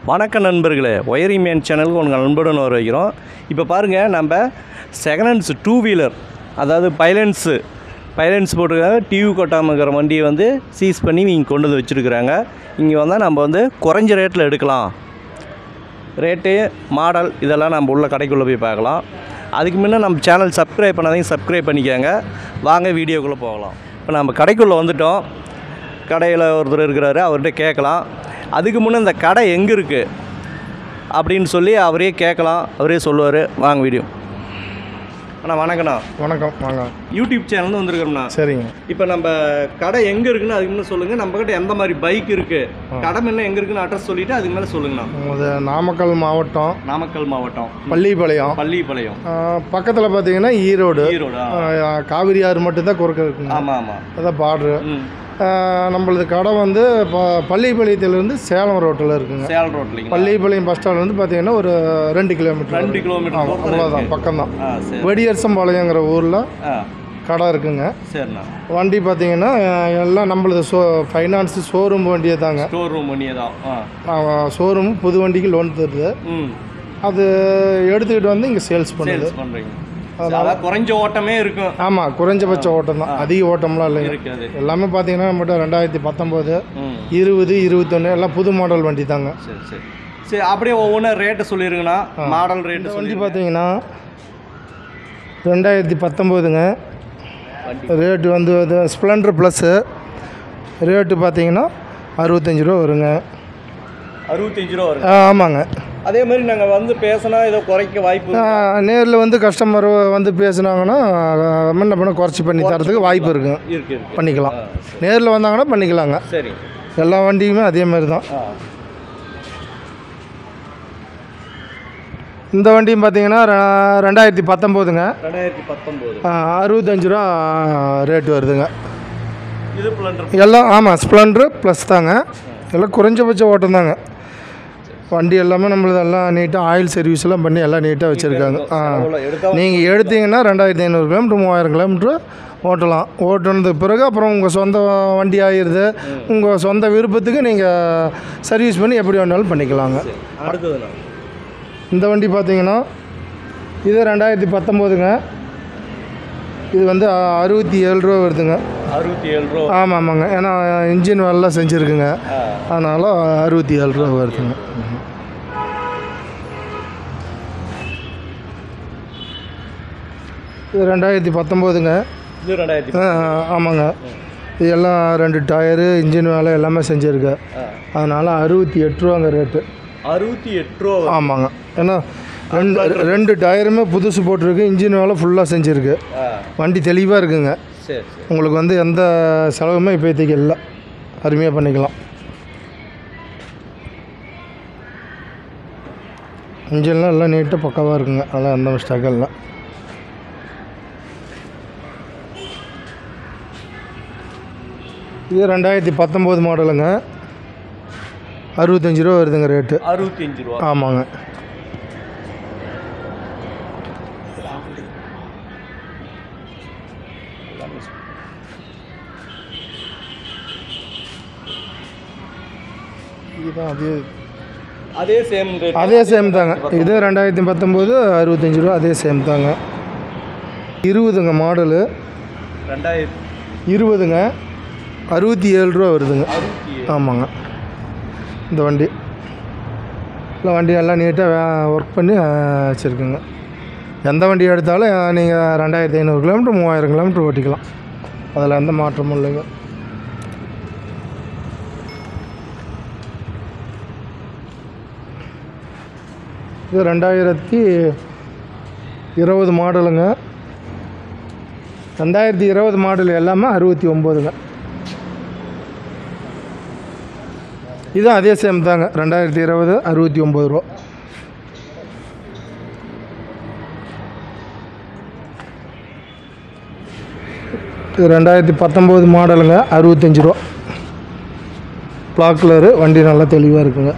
வணக்க நண்பர்களே wiring man சேனலுக்கு உங்கள் நண்பருடன் வர வைக்கிறோம் இப்போ பாருங்கள் நம்ம செகண்ட் ஹேண்ட்ஸ் டூ வீலர் அதாவது பைலன்ஸு பைலன்ஸ் போட்டிருக்காங்க டிவி கொட்டாமல் இருக்கிற வண்டியை வந்து சீஸ் பண்ணி இங்கே கொண்டு வந்து வச்சுருக்குறாங்க இங்கே வந்தால் நம்ம வந்து குறைஞ்ச ரேட்டில் எடுக்கலாம் ரேட்டு மாடல் இதெல்லாம் நம்ம உள்ள கடைக்குள்ளே போய் பார்க்கலாம் அதுக்கு முன்னே நம்ம சேனல் சப்ஸ்கிரைப் பண்ணாதையும் சப்ஸ்கிரைப் பண்ணிக்கோங்க வாங்க வீடியோக்குள்ளே போகலாம் இப்போ நம்ம கடைக்குள்ளே வந்துட்டோம் கடையில் ஒருத்தர் இருக்கிறாரு அவர்கிட்ட கேட்கலாம் அதுக்கு முன்னே இந்த கடை எங்கே இருக்குது அப்படின்னு சொல்லி அவரே கேட்கலாம் அவரே சொல்லுவார் வாங்க வீடியோ அண்ணா வணக்கண்ணா வணக்கம் வாங்க யூடியூப் சேனல் வந்திருக்கிறோம்ண்ணா சரிங்க இப்போ நம்ம கடை எங்கே இருக்குன்னு அதுக்கு முன்னே சொல்லுங்கள் நம்மக்கிட்ட எந்த மாதிரி பைக் இருக்குது கடை முன்ன எங்கே இருக்குன்னு அட்ரஸ் சொல்லிவிட்டு அதுக்கு மேலே சொல்லுங்கண்ணா இது நாமக்கல் மாவட்டம் நாமக்கல் மாவட்டம் பள்ளிப்பாளையம் பள்ளிப்பாளையம் பக்கத்தில் பார்த்தீங்கன்னா ஈரோடு ஈரோடா ஆ, காவிரி ஆறு மட்டும்தான் குறுக்க இருக்குங்க ஆமாம் ஆமாம் அதான் பார்டரு ம் நம்மளது கடை வந்து ப பள்ளிப்பாளையத்துலேருந்து சேலம் ரோட்டில் இருக்குங்க சேல் ரோட்லிங்க பள்ளிப்பாளையம் பஸ் ஸ்டாண்ட் வந்து பார்த்தீங்கன்னா ஒரு ரெண்டு கிலோமீட்டர் ரெண்டு கிலோமீட்டர் ஆமாம் அவ்வளோதான் பக்கம்தான் ஆ சரி வெடியரசம்பாளையங்கிற ஊரில் ஆ கடை இருக்குங்க சரிண்ணா வண்டி பார்த்தீங்கன்னா எல்லாம் நம்மளது ஷோ ஃபைனான்ஸ் ஷோரூம் வண்டியே தாங்க ஸ்டோர் ரூம் பண்ணியே தான் ஆ ஷோரூம் புது வண்டிக்கு லோன் தருது ம் அது எடுத்துக்கிட்டு வந்து இங்கே சேல்ஸ் பண்ணுது சேல்ஸ் பண்ணுறீங்க அதான் குறைஞ்ச ஓட்டமே இருக்கும் ஆமாம் குறைஞ்சபட்ச ஓட்டம் தான் அதிக ஓட்டம்லாம் இல்லைங்க இருக்காது எல்லாமே பார்த்தீங்கன்னா நம்மகிட்ட ரெண்டாயிரத்தி பத்தொம்போது ம் இருபது இருபத்தொன்று எல்லாம் புது மாடல் வண்டி தாங்க சரி சரி சரி அப்படியே ஒவ்வொன்றும் ரேட்டு சொல்லிருங்கண்ணா மாடல் ரேட்டு வண்டி சொல்லி பார்த்தீங்கன்னா ரெண்டாயிரத்தி பத்தொம்போதுங்க வண்டி ரேட்டு வந்து இது ஸ்ப்ளெண்டர் ப்ளஸ்ஸு ரேட்டு பார்த்தீங்கன்னா அறுபத்தஞ்சி ரூபா வருங்க அறுபத்தஞ்சு ரூபா வரும் ஆ, ஆமாங்க அதே மாதிரி நாங்கள் வந்து பேசினா ஏதோ குறைக்க வாய்ப்பு நேரில் வந்து கஸ்டமர் வந்து பேசுனாங்கன்னா முன்ன பண்ண குறைச்சி பண்ணி தரதுக்கு வாய்ப்பு இருக்குங்க இருக்கு இருக்கு பண்ணிக்கலாம் நேரில் வந்தாங்கன்னா பண்ணிக்கலாங்க சரி எல்லா வண்டியுமே அதே மாதிரி தான் ஆ இந்த வண்டியும் பார்த்தீங்கன்னா ரெ- ரெண்டாயிரத்தி பத்தொம்போதுங்க ரெண்டாயிரத்தி பத்தொம்போது அறுபத்தஞ்சு ரூபா ரேட் வருதுங்க இது பிளண்டர் எல்லாம் ஆமாம் ஸ்ப்ளெண்டரு ப்ளஸ் தாங்க எல்லாம் குறைஞ்சபட்ச ஓட்டம் தாங்க வண்டி எல்லாமே நம்மளது எல்லாம் நீட்டாக ஆயில் சர்வீஸ் எல்லாம் பண்ணி எல்லாம் நீட்டாக வச்சுருக்காங்க ஆ எடுத்தா நீங்கள் எடுத்தீங்கன்னா ரெண்டாயிரத்தி ஐநூறு கிலோமீட்டர் மூவாயிரம் கிலோமீட்ரு ஓட்டலாம் ஓட்டுனதுக்கு பிறகு அப்புறம் உங்கள் சொந்த வண்டி ஆகிடுது உங்கள் சொந்த விருப்பத்துக்கு நீங்கள் சர்வீஸ் பண்ணி எப்படி வேணாலும் பண்ணிக்கலாங்க அடுத்ததுண்ணா இந்த வண்டி பார்த்தீங்கன்னா இது ரெண்டாயிரத்தி பத்தொம்போதுங்க இது வந்து அ- அறுபத்தி ஏழு ரூபா வருதுங்க அறுபத்தி ஏழு ரூபா ஆமாம் ஆமாங்க ஏன்னா இன்ஜின் வேலைலாம் செஞ்சுருக்குங்க ஆ அதனால் அறுபத்தி ஏழு ரூபா வருதுங்க இது ரெண்டாயிரத்தி பத்தொம்போதுங்க இது ரெண்டாயிரத்தி ஆ, ஆமாங்க இது எல்லாம் ரெண்டு டயரு இன்ஜின் வேலை எல்லாமே செஞ்சுருக்கு ஆ அதனால் அறுபத்தி எட்டு ரூபாங்க ரேட்டு அறுபத்தி எட்டு ரூபா வரும். ஆமாங்க ஏன்னா ரெண்டு ரெண்டு டயருமே புதுசு போட்டிருக்கு இன்ஜின் வேலை ஃபுல்லாக செஞ்சுருக்கு ஆ வண்டி தெளிவாக இருக்குங்க சரி சரி உங்களுக்கு வந்து எந்த செலவுமே இப்போதைக்கு இல்லை அருமையாக பண்ணிக்கலாம் இன்ஜின்லாம் எல்லாம் நீட்டாக பக்காவாக இருக்குங்க அதெல்லாம் எந்த மிஸ்டேக்கும் இல்லை இது ரெண்டாயிரத்தி பத்தொம்போது மாடலுங்க அறுபத்தஞ்சி ரூபா வருதுங்க ரேட்டு அறுபத்தி அஞ்சு ரூபா ஆமாங்க இதுதான் அதே அதே சேம் ரேட் அதே சேம் தாங்க இது ரெண்டாயிரத்தி பத்தொம்போது அறுபத்தஞ்சி ரூபா அதே சேம் தாங்க இருபதுங்க மாடலு ரெண்டாயிரத்தி இருபதுங்க அறுபத்தி ஏழு ரூபா வருதுங்க அறுபத்தி ஏழு ஆமாங்க இந்த வண்டி இல்லை வண்டி எல்லாம் நீட்டாக ஒர்க் பண்ணி வச்சுருக்குங்க எந்த வண்டி எடுத்தாலும் நீங்கள் ரெண்டாயிரத்தி ஐநூறு கிலோமீட்டர் மூவாயிரம் கிலோமீட்டர் ஓட்டிக்கலாம் அதில் எந்த மாற்றமும் இல்லைங்க இது ரெண்டாயிரத்தி இருபது மாடலுங்க ரெண்டாயிரத்தி இருபது மாடல் எல்லாமே அறுபத்தி ஒம்போதுங்க இதுவும் அதே சேம் தாங்க ரெண்டாயிரத்தி இருபது அறுபத்தி ஒம்பது ரூபா இது ரெண்டாயிரத்தி பத்தொம்போது மாடலுங்க அறுபத்தஞ்சி ரூபா பிளாக் கலரு வண்டி நல்லா தெளிவாக இருக்குங்க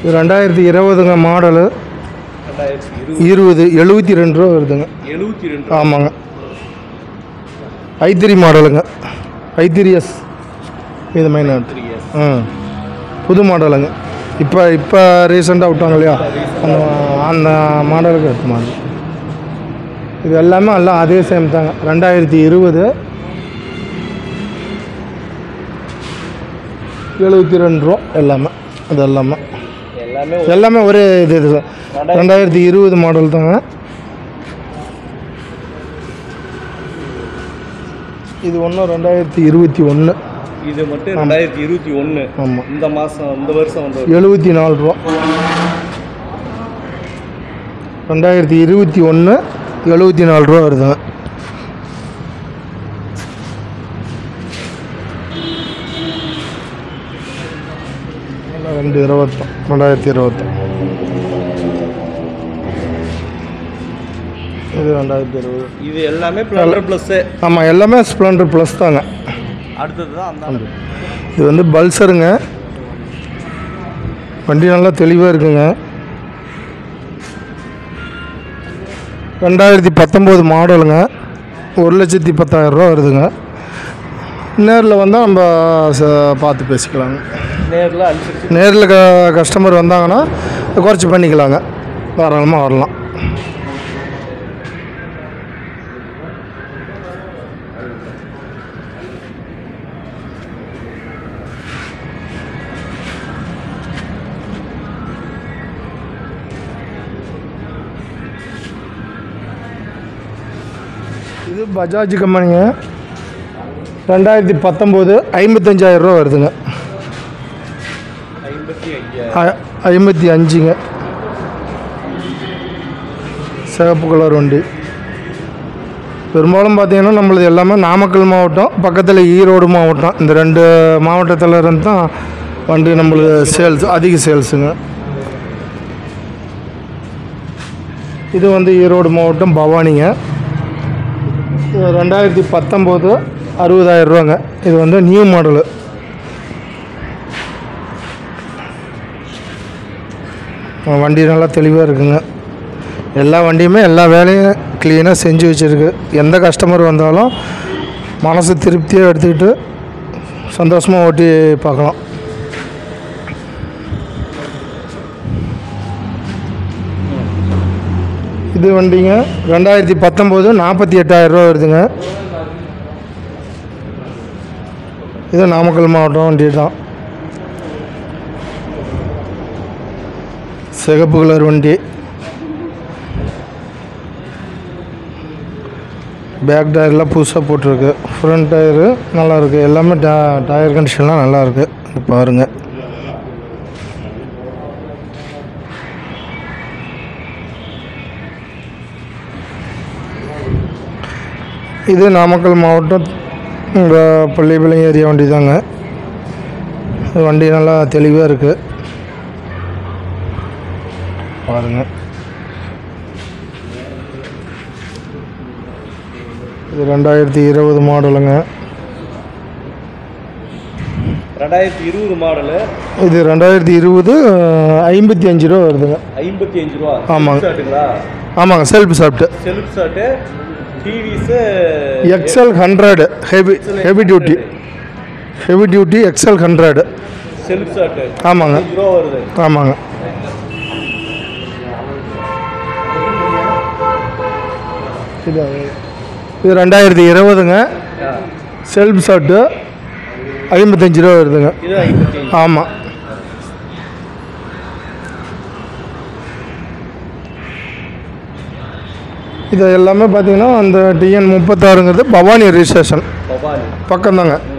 இது ரெண்டாயிரத்தி இருபதுங்க மாடலு ரெண்டாயிரத்தி இருபது இருபது எழுபத்தி ரெண்டு ரூபா வருதுங்க எழுபத்தி ரெண்டு ஆமாங்க ஐத்திரி மாடலுங்க ஐத்திரி எஸ் இது மெயின் த்ரீ இயர்ஸ் ம் புது மாடலுங்க இப்போ இப்போ ரீசெண்டாக விட்டாங்க இல்லையா அந்த அந்த மாடலுக்கு எடுத்த மாடல் இது எல்லாமே எல்லாம் அதே சேம் தாங்க ரெண்டாயிரத்தி இருபது எழுபத்தி ரெண்டு ரூபா எல்லாமே அது எல்லாமே எல்லாமே எல்லாமே ஒரே இது இது ரெண்டாயிரத்தி இருபது மாடல் தாங்க இது ஒன்றும் ரெண்டாயிரத்தி இருபத்தி ஒன்று இது மட்டும் ரெண்டாயிரத்தி இருபத்தி ஒன்று ஆமாம் இந்த மாதம் இந்த வருஷம் வந்து எழுபத்தி நாலு ரூபா ரெண்டாயிரத்தி இருபத்தி ஒன்று எழுபத்தி நாலு ரூபா வருதுங்க ரெண்டு இருபத்தம் ரெண்டாயிரத்தி இருபத்தம் இது ரெண்டாயிரத்தி இருபது இது எல்லாமே பிளண்டர் ப்ளஸ்ஸு ஆமாம் எல்லாமே ஸ்ப்ளெண்டர் ப்ளஸ் தாங்க அடுத்தது தான் அந்த இது வந்து பல்சருங்க வண்டி நல்லா தெளிவாக இருக்குங்க ரெண்டாயிரத்தி பத்தொம்போது மாடலுங்க ஒரு லட்சத்தி பத்தாயிரம் ரூபா வருதுங்க நேரில் வந்தால் நம்ம ச- பார்த்து பேசிக்கலாங்க நேரில் அனுசரிச்சு நேரில் க கஸ்டமர் வந்தாங்கன்னா குறைச்சி பண்ணிக்கலாங்க தாராளமாக வரலாம் இது பஜாஜ் கம்பெனிங்க ரெண்டாயிரத்தி பத்தொம்போது ஐம்பத்தஞ்சாயிரம் ரூபா வருதுங்க ஐம்பத்தி ஐயாயிரம் ஐ- ஐம்பத்தி அஞ்சுங்க சிவப்பு கலர் வண்டி பெரும்பாலும் பார்த்தீங்கன்னா நம்மளது எல்லாமே நாமக்கல் மாவட்டம் பக்கத்தில் ஈரோடு மாவட்டம் இந்த ரெண்டு மாவட்டத்தில் இருந்து தான் வண்டி நம்மளுக்கு சேல்ஸ் அதிக சேல்ஸுங்க இது வந்து ஈரோடு மாவட்டம் பவானிங்க இது ரெண்டாயிரத்தி பத்தொம்போது அறுபதாயிரம் ரூபாங்க இது வந்து நியூ மாடலு வண்டி நல்லா தெளிவாக இருக்குங்க எல்லா வண்டியுமே எல்லா வேலையும் க்ளீனாக செஞ்சு வச்சுருக்கு எந்த கஸ்டமர் வந்தாலும் மனசு திருப்தியாக எடுத்துக்கிட்டு சந்தோஷமாக ஓட்டி பார்க்கலாம் இது வண்டிங்க ரெண்டாயிரத்தி பத்தொம்போது நாற்பத்தி எட்டாயிரம் ரூபா வருதுங்க இது நாமக்கல் மாவட்டம் வண்டி தான் சிகப்பு கலர் வண்டி பேக் டயர்லாம் புதுசாக போட்டிருக்கு ஃப்ரண்ட் டயரு நல்லா இருக்கு எல்லாமே டா டயர் கண்டிஷன்லாம் நல்லா இருக்கு இது பாருங்க இது நாமக்கல் மாவட்டம் இங்கே பள்ளிப்பாளையம் ஏரியா வண்டி தாங்க இது வண்டி நல்லா தெளிவாக இருக்குது பாருங்க இது ரெண்டாயிரத்தி இருபது மாடலுங்க ரெண்டாயிரத்தி இருபது மாடலு இது ரெண்டாயிரத்தி இருபது ஐம்பத்தி அஞ்சு ரூபா வருதுங்க ஐம்பத்தி அஞ்சு ரூபா ஆமாங்க. ஷர்ட்டுங்களா ஆமாங்க செல்ஃப் சாப்பிட்டு self start TVS XL hundred heavy heavy duty heavy duty XL hundred self start ஆமாங்க அஞ்சு ரூபா வருது ஆமாங்க இது இது ரெண்டாயிரத்தி இருபதுங்க ஆ, செல்ஃப் ஷர்ட்டு ஐம்பத்தஞ்சு ரூபா வருதுங்க இது ஐம்பத்தி அஞ்சு ஆமாம் இது எல்லாமே பார்த்தீங்கன்னா அந்த டிஎன் முப்பத்தாறுங்கிறது பவானி ரிஜிஸ்ட்ரேஷன் பவானி பக்கம்தாங்க ம், ம்.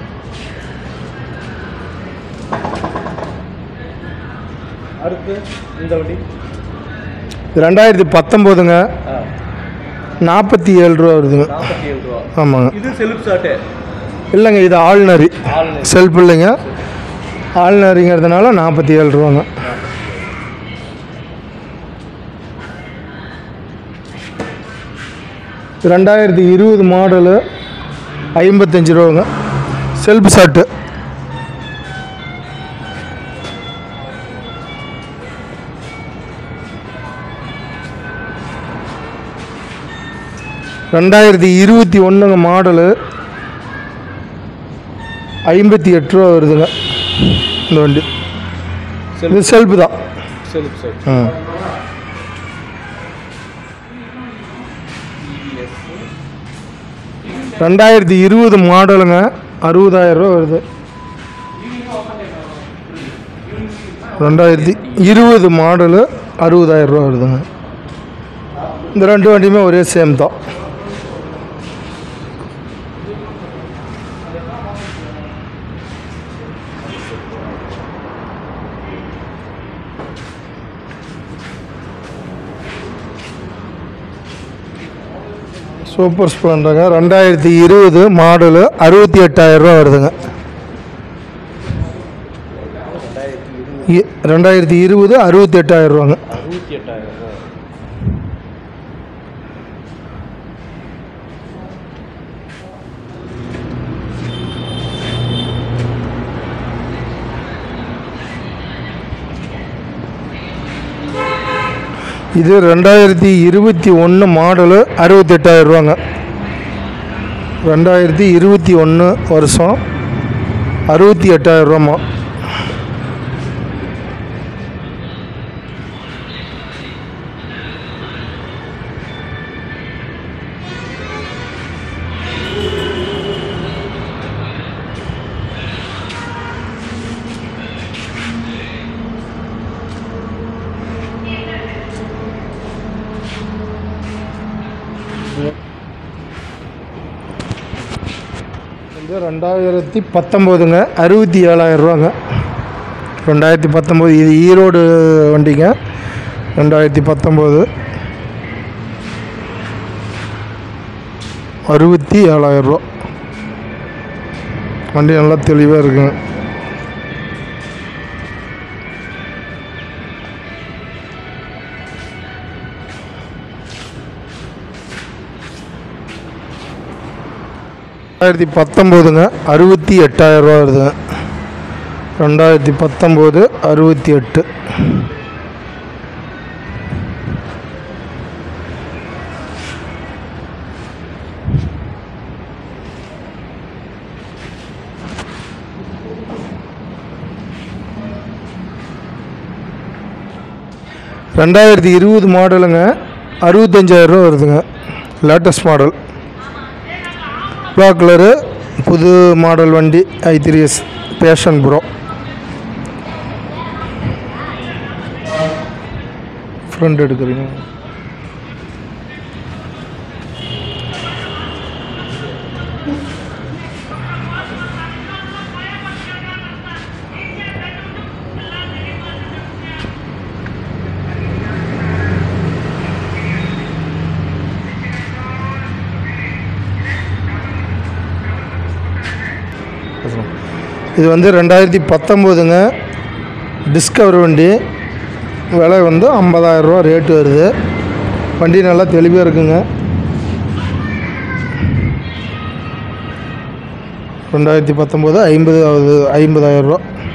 அடுத்து இந்த வண்டி இது ரெண்டாயிரத்தி பத்தொம்போதுங்க ஆ நாற்பத்தி ஏழு ரூபா வருதுங்க நாற்பத்தி ஏழு ரூபா ஆமாங்க இது செல்ஃப் ஷர்ட்டு இல்லைங்க இது ஆள்நரி ஆன்லைன் செல்ஃப் இல்லைங்க ஆள்நரிங்கிறதுனால நாற்பத்தி ஏழு ரூபாங்க ரெண்டாயிரத்தி இருபது மாடலு ஐம்பத்தஞ்சு ரூபாங்க செல்ஃப் ஷர்ட்டு ரெண்டாயிரத்தி இருபத்தி ஒன்றுங்க மாடலு ஐம்பத்தி எட்டு ரூபா வருதுங்க இந்த வண்டி இது செல்ஃபு தான் சரி சரி ம் ரெண்டாயிரத்தி இருபது மாடலுங்க அறுபதாயிரம் ரூபா வருது ரெண்டாயிரத்தி இருபது மாடலு அறுபதாயிரம் ரூபா வருதுங்க இந்த ரெண்டு வண்டியுமே ஒரே சேம் தான் சூப்பர் ஸ்ப்ளெண்டருங்க ரெண்டாயிரத்தி இருபது மாடலு அறுபத்தி எட்டாயிரம் ரூபா வருதுங்க இ- ரெண்டாயிரத்தி இருபது அறுபத்தி எட்டாயிரம் ரூபாங்க அறுபத்தி எட்டாயிரம் ரூபா இது ரெண்டாயிரத்தி இருபத்தி ஒன்று மாடலு அறுபத்தெட்டாயிரம் ரூபாங்க ரெண்டாயிரத்தி இருபத்தி ஒன்று வருஷம் அறுபத்தி எட்டாயிரம் ரூபாம்மா இது ரெண்டாயிரத்தி பத்தொம்போதுங்க அறுபத்தி ஏழாயிரம் ரூபாங்க ரெண்டாயிரத்தி பத்தொம்போது இது ஈரோடு வண்டிங்க ரெண்டாயிரத்தி பத்தொம்போது அறுபத்தி ஏழாயிரம் ரூபா வண்டி நல்லா தெளிவாக இருக்குங்க ரெண்டாயிரத்தி பத்தொம்போதுங்க அறுபத்தி எட்டாயிரம் ரூபா வருதுங்க ரெண்டாயிரத்தி பத்தொம்போது அறுபத்தி எட்டு ரெண்டாயிரத்தி இருபது மாடலுங்க அறுபத்தஞ்சாயிரம் ரூபா வருதுங்க லேட்டஸ்ட் மாடல் பிளாக் கலரு புது மாடல் வண்டி I three S Passion pro front எடுக்கிறீங்க இது வந்து ரெண்டாயிரத்தி பத்தொம்போதுங்க டிஸ்கவர் வண்டி விலை வந்து 50000 ரூபா ரேட்டு வருது வண்டி நல்லா தெளிவாக இருக்குங்க ரெண்டாயிரத்தி பத்தொம்போது ஐம்பது ஐம்பதாயிரம் ரூபா